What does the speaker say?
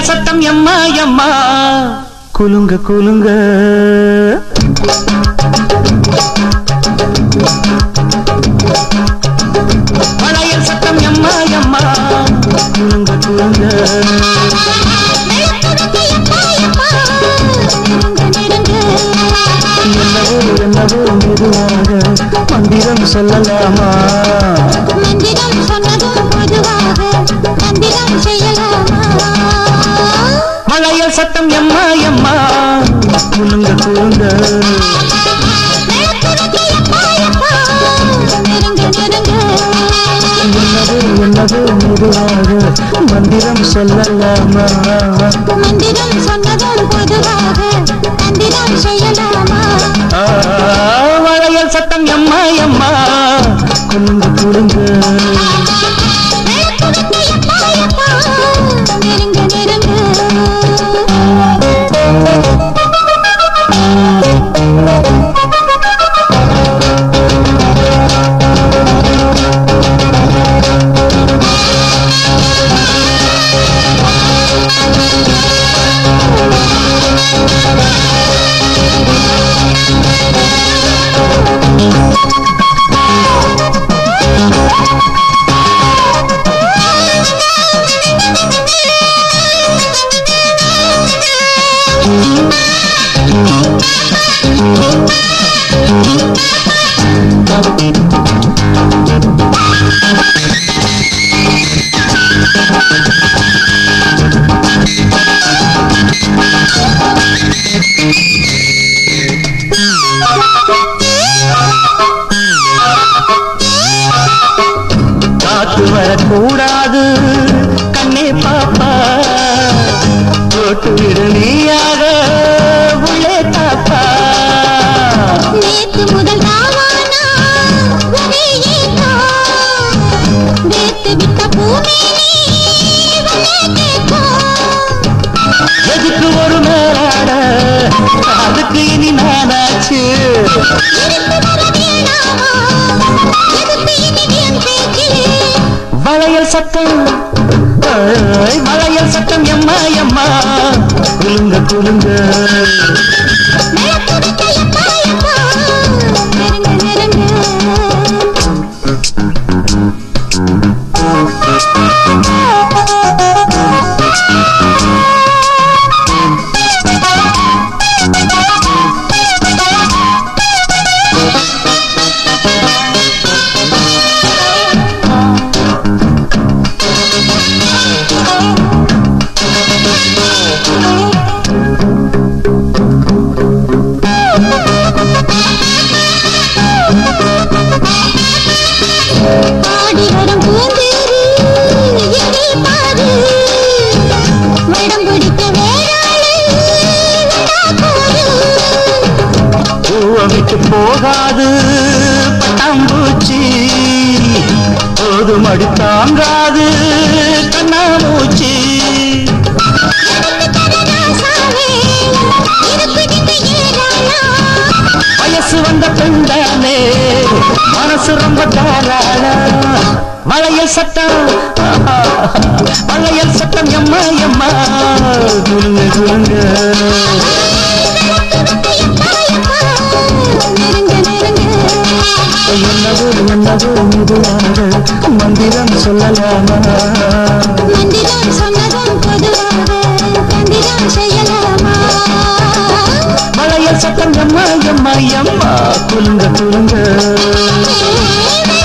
மலையல் சத்தம் எம்மா எம்மா குலுங்க குலுங்க மலையல் சத்தம் எம்மா எம்மா குலுங்க குலுங்க என்னவோ என்னவோ மெதுவாக மந்திரம் சொல்லலாமா மந்திரம் சொன்னதும் பொதுவாக தந்திரம் செய்யலாமா மலையல் சத்தம் எம்மா எம்மா குலுங்க குலுங்க நெருங்குறது எப்பா எப்பா நெருங்க நெருங்க என்னவோ என்னவோ மெதுவாக மந்திரம் சொல்லலாமா மந்திரம் சொன்னதும் பொதுவாக தந்திரம் செய்யலாமா ஆ, மலையல் சத்தம் எம்மா எம்மா குலுங்க குலுங்க நெருங்குறது எப்பா எப்பா நெருங்க நெருங்க காத்து வரக்கூடாது கண்ணே பாப்பா போட்டு விடு நீயாக உள்ளே தாப்பா நேத்து முதல் தாவானா ஒரே ஏக்கம் நேத்து விட்ட பூமேனி வளே கேட்கும் எதுக்கு ஒரு மேலாட அதுக்கு இனி நானாச்சு இருந்து வர வேணாமா எதுக்கு இனி என் பேச்சிலே வளையல் சத்தம் ஏய், வளையல் சத்தம் எம்மா எம்மா குலுங்க குலுங்க நிலத்துடுக்க எப்பா எப்பா நெருங்க நெருங்க பாடி வரும் பூந்தேரு எங்கே பாரு வடம் பிடிக்க வேளாளு விடா போரு பூவை விட்டு போகாது பட்டாம்பூச்சி போதும் அடி தாங்காது கண்ணாமூச்சி வயசு வந்த பெண்தானே மனசு ரொம்ப தாராளா வளையல் சத்தம் ஆஹா, வளையல் சத்தம் எம்மா எம்மா குலுங்க குலுங்க என்னவோ என்னவோ மெதுவாக மந்திரம் சொல்லலாமா வளையல் சத்தம் எம்மா எம்மா எம்மா குலுங்க குலுங்க